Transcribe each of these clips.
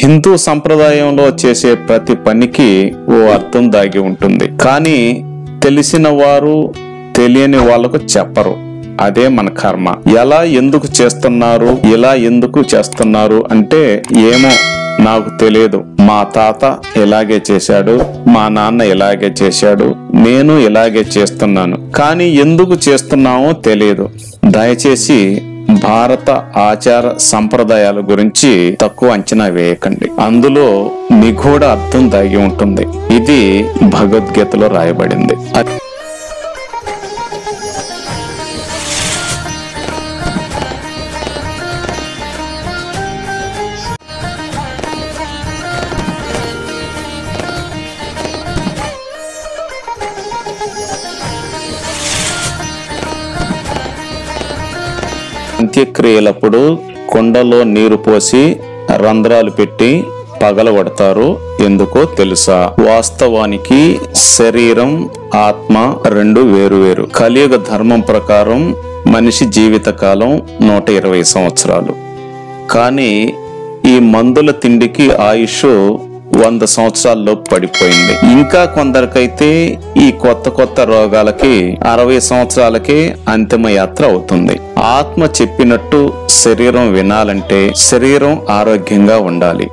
హిందూ సంప్రదాయంలో చేసే ప్రతి పనికి ఓ అర్థం దాగి ఉంటుంది కానీ తెలిసిన వారు తెలియని వాళ్ళకు చెప్పరు అదే మన కర్మ ఎలా ఎందుకు చేస్తున్నారు ఇలా ఎందుకు చేస్తున్నారు అంటే ఏమో నాకు తెలియదు మా తాత ఇలాగే చేశాడు మా నాన్న ఇలాగే చేశాడు నేను ఇలాగే చేస్తున్నాను కానీ ఎందుకు చేస్తున్నామో తెలియదు దయచేసి భారత ఆచార సంప్రదాయాల గురించి తక్కువ అంచనా వేయకండి అందులో నిగూఢ అర్థం దాగి ఉంటుంది ఇది భగవద్గీతలో రాయబడింది అది అంత్యక్రియలప్పుడు కుండలో నీరు పోసి రంధ్రాలు పెట్టి పగలగొడతారు ఎందుకో తెలుసా వాస్తవానికి శరీరం ఆత్మ రెండు వేరు వేరు కలియుగ ధర్మం ప్రకారం మనిషి జీవితకాలం నూట ఇరవై సంవత్సరాలు కానీ ఈ మందుల తిండికి ఆయుష్ వంద సంవత్సరాల్లో పడిపోయింది ఇంకా కొందరికైతే ఈ కొత్త కొత్త రోగాలకి అరవై సంవత్సరాలకే అంతిమ యాత్ర అవుతుంది ఆత్మ చెప్పినట్టు శరీరం వినాలంటే శరీరం ఆరోగ్యంగా ఉండాలి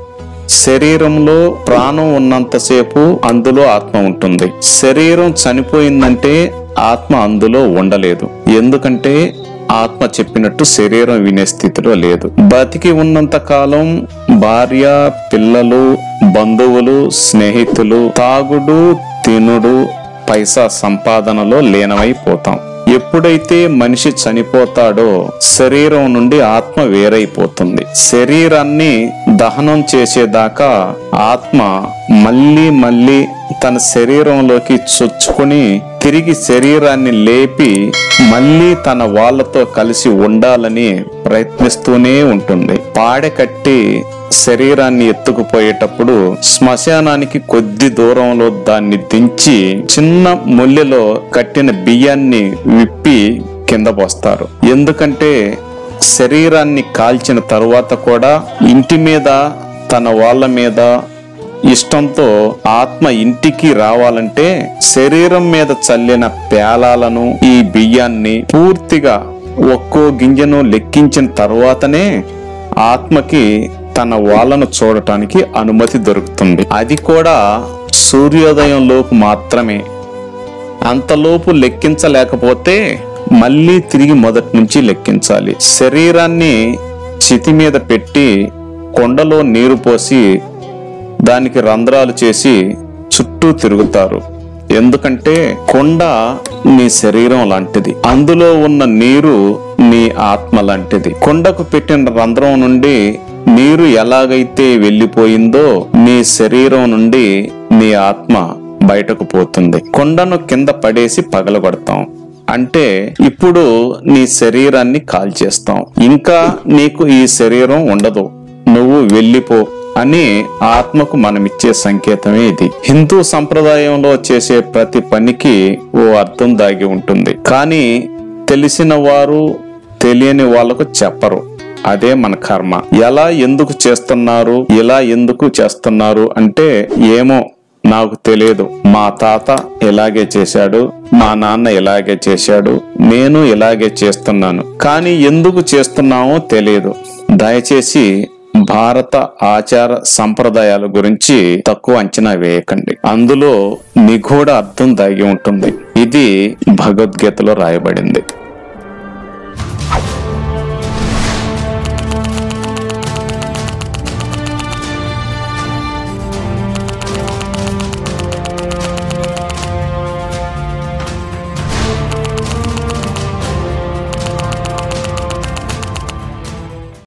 శరీరంలో ప్రాణం ఉన్నంతసేపు అందులో ఆత్మ ఉంటుంది శరీరం చనిపోయిందంటే ఆత్మ అందులో ఉండలేదు ఎందుకంటే ఆత్మ చెప్పినట్టు శరీరం వినే స్థితిలో లేదు బతికి ఉన్నంత కాలం భార్య పిల్లలు బంధువులు స్నేహితులు తాగుడు తినుడు పైసా సంపాదనలో లీనమైపోతాం ఎప్పుడైతే మనిషి చనిపోతాడో శరీరం నుండి ఆత్మ వేరైపోతుంది శరీరాన్ని దహనం చేసేదాకా ఆత్మ మళ్ళీ మళ్ళీ తన శరీరంలోకి చొచ్చుకుని తిరిగి శరీరాన్ని లేపి మళ్ళీ తన వాళ్ళతో కలిసి ఉండాలని ప్రయత్నిస్తూనే ఉంటుంది పాడె కట్టి శరీరాన్ని ఎత్తుకుపోయేటప్పుడు శ్మశానానికి కొద్ది దూరంలో దాన్ని దించి చిన్న ముల్లెలో కట్టిన బియ్యాన్ని విప్పి కింద పోస్తారు ఎందుకంటే శరీరాన్ని కాల్చిన తరువాత కూడా ఇంటి మీద తన వాళ్ళ మీద ఇష్టంతో ఆత్మ ఇంటికి రావాలంటే శరీరం మీద చల్లిన పేలాలను ఈ బియ్యాన్ని పూర్తిగా ఒక్కో గింజను లెక్కించిన తర్వాతనే ఆత్మకి తన వాళ్ళను చూడటానికి అనుమతి దొరుకుతుంది అది కూడా సూర్యోదయంలోపు మాత్రమే అంతలోపు లెక్కించలేకపోతే మళ్ళీ తిరిగి మొదటి నుంచి లెక్కించాలి శరీరాన్ని చితి మీద పెట్టి కొండలో నీరు పోసి దానికి రంధ్రాలు చేసి చుట్టూ తిరుగుతారు ఎందుకంటే కొండ నీ శరీరం లాంటిది అందులో ఉన్న నీరు నీ ఆత్మ లాంటిది కొండకు పెట్టిన రంధ్రం నుండి నీరు ఎలాగైతే వెళ్ళిపోయిందో నీ శరీరం నుండి నీ ఆత్మ బయటకు పోతుంది కొండను కింద పడేసి పగలగొడతాం అంటే ఇప్పుడు నీ శరీరాన్ని కాల్చేస్తాం ఇంకా నీకు ఈ శరీరం ఉండదు నువ్వు వెళ్ళిపో అని ఆత్మకు మనమిచ్చే సంకేతమే ఇది హిందూ సంప్రదాయంలో చేసే ప్రతి పనికి ఓ అర్థం దాగి ఉంటుంది కానీ తెలిసిన వారు తెలియని వాళ్ళకు చెప్పరు అదే మన కర్మ ఎలా ఎందుకు చేస్తున్నారు ఇలా ఎందుకు చేస్తున్నారు అంటే ఏమో నాకు తెలియదు మా తాత ఇలాగే చేశాడు మా నాన్న ఇలాగే చేశాడు నేను ఇలాగే చేస్తున్నాను కానీ ఎందుకు చేస్తున్నామో తెలియదు దయచేసి భారత ఆచార సంప్రదాయాల గురించి తక్కువ అంచనా వేయకండి అందులో నిగూఢ అర్థం దాగి ఉంటుంది ఇది భగవద్గీతలో రాయబడింది